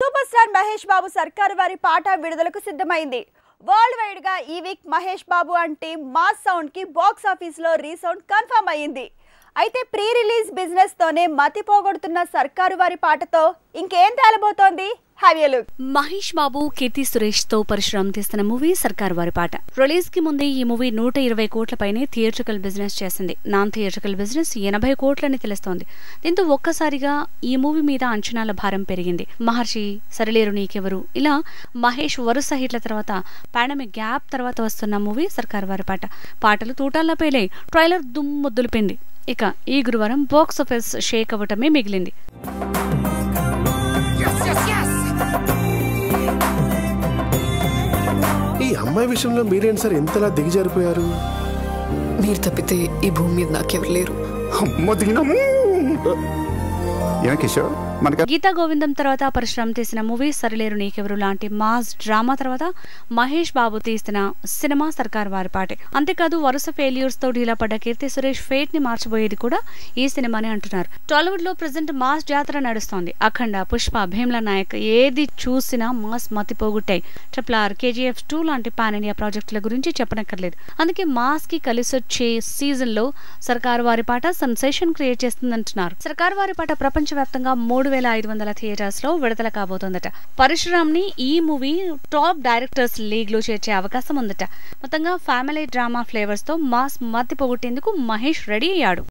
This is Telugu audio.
సూపర్ స్టార్ మహేష్ బాబు సర్కారు వారి పాట విడుదలకు సిద్ధమైంది వరల్డ్ వైడ్ గా ఈ వీక్ మహేష్ బాబు అంటే మాస్ సౌండ్ కి బాక్స్ ఆఫీస్ లో రీసౌండ్ కన్ఫర్మ్ అయ్యింది అయితే ప్రీ రిలీజ్ బిజినెస్ తోనే మతి పోగొడుతున్న సర్కారు వారి పాటతో ఇంకేం తేలబోతోంది have a look Mahesh Babu Keerthy Suresh తో పరశురామ్ తీస్తున్న మూవీ సర్కార్ వారి పాట రిలీజ్ కి ముందే ఈ మూవీ నూట ఇరవై కోట్ల పైనే థియేట్రికల్ బిజినెస్ చేసింది నాన్ థియేట్రికల్ బిజినెస్ ఎనభై కోట్లని తెలుస్తోంది దీంతో ఒక్కసారిగా ఈ మూవీ మీద అంచనాల భారం పెరిగింది మహర్షి సరిలేరు నీకెవరు ఇలా మహేష్ వరుస హిట్ల తర్వాత పాండమిక్ గ్యాప్ తర్వాత వస్తున్న మూవీ సర్కార్ వారి పాట పాటలు తూటాల్లో పేలే ట్రైలర్ దుమ్ము దులిపింది ఇక ఈ గురువారం బాక్స్ ఆఫీస్ షేక్ అవ్వటమే మిగిలింది ఈ అమ్మాయి విషయంలో మీరేంటి సార్ ఎంతలా దిగజారిపోయారు మీరు తప్పితే ఈ భూమి మీద నాకెవరు లేరు అమ్మ దిగినాము ఏం కిషోర్ మనకి గీతా గోవిందం తర్వాత పరశురామ్ తీసిన మూవీ సరిలేరు నీకెవరు లాంటి మాస్ డ్రామా తర్వాత మహేష్ బాబు తీసిన సినిమా సర్కార్ వారి పాటే అంతేకాదు వరుస ఫెయిల్యూర్స్ తో ఢీలా పడ్డ కీర్తి సురేష్ ఫేట్ ని మార్చబోయేది కూడా ఈ సినిమానే అంటున్నారు టాలీవుడ్ లో ప్రజెంట్ మాస్ జాతర నడుస్తోంది అఖండ పుష్ప భీమ్లా నాయక్ ఏది చూసినా మాస్ మతి పోగొట్టాయి ట్రిపుల్ ఆర్ కేజీఎఫ్ టూ లాంటి పాన్ ఇండియా ప్రాజెక్టుల గురించి చెప్పనక్కర్లేదు అందుకే మాస్ కి కలిసొచ్చే సీజన్ లో సర్కార్ వారి పాట సెన్సేషన్ క్రియేట్ చేస్తుందంటున్నారు సర్కార్ వారి పాట ప్రపంచవ్యాప్తంగా మూడు వేల ఐదు వందల థియేటర్స్ లో విడుదల కాబోతోందట పరశురామ్ ని ఈ మూవీ టాప్ డైరెక్టర్స్ లీగ్ లో చేర్చే అవకాశం ఉందట మొత్తంగా ఫ్యామిలీ డ్రామా ఫ్లేవర్స్ తో మాస్ మత్తి పోగొట్టేందుకు మహేష్ రెడీ అయ్యాడు